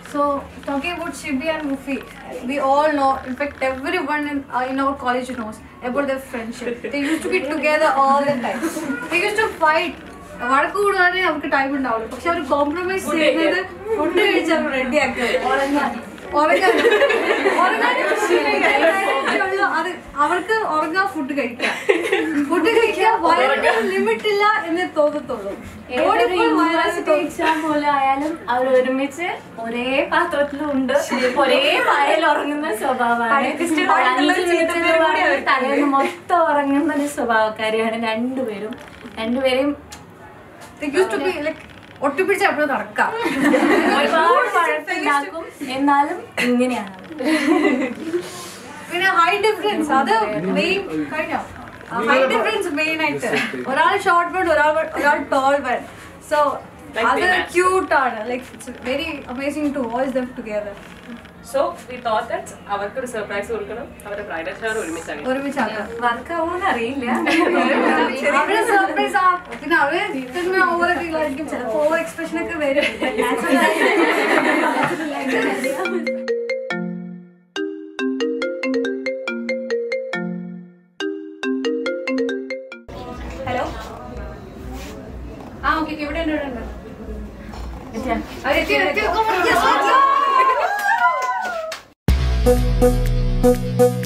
So talking about Shibi and Mufi, we all know. In fact, everyone in, uh, in our college knows about their friendship. They used to be together all the time. They used to fight. വഴക്ക് കൂടാനേ അവർക്ക് time ഉണ്ടാവുള്ളൂ പക്ഷെ അവർ compromise ചെയ്യുന്നത് food കഴിച്ചാൽ ready ആക്കുക ഉറങ്ങാൻ ഉറങ്ങാൻ അത് അവർക്ക് ഉറങ്ങാൻ ഫുഡ് കഴിക്കാം ഫുഡ് കഴിക്കാൻ വയറിന് ലിമിറ്റ് ഇല്ല എന്ന് തോന്നത്തുള്ളൂ ഓടിപ്പോയി വയറിന് എക്സാം പോലെ ആയാലും അവർ ഒരുമിച്ച് ഒരേ പാത്രത്തിലുണ്ട് ഒരേ പായൽ ഉറങ്ങുന്ന സ്വഭാവമാണ് അഞ്ച് മിനിറ്റ് എന്ന് പറഞ്ഞ് തലേന്ന് മൊത്തം ഉറങ്ങുന്ന ഒരു സ്വഭാവക്കാരിയാണ് രണ്ടുപേരും രണ്ടുപേരും They used to be like ഒട്ടിപ്പിടിച്ച് എപ്പോഴും നടക്കാം ഒരുപാട് വഴക്കുണ്ടാക്കും എന്നാലും ഇങ്ങനെയാണ് പിന്നെ ഹൈ ഡിഫറൻസ് അത് മെയിൻ കഴിഞ്ഞോ ഹൈ ഡിഫറൻസ് മെയിൻ ആയിട്ട് ഒരാൾ ഷോർട്ട് വേർഡ് ഒരാൾ ഒരാൾ ടോൾ വേർഡ് സോ അത് ക്യൂട്ട് ആണ് like it's very amazing to watch them together so we thought that അവർക്കൊരു സർപ്രൈസ് കൊടുക്കണം അവരുടെ ബ്രൈഡൽ ഷവർ ഒരുമിച്ചാണ് ഒരുമിച്ചാക്കാം വർക്കാവൂന്ന് അറിയില്ല അവര് സർപ്രൈസ് ആ പിന്നെ അവര് പിന്നെ ഓവറൊക്കെ ആയിരിക്കും ചിലപ്പോ ഓവർ എക്സ്പ്രഷൻ ഒക്കെ വരും ഹലോ ആ ഓക്കെ ഇവിടെ ഉണ്ട് ഇവിടെ ഉണ്ട് അവരെത്തി എത്തി Yes, yes.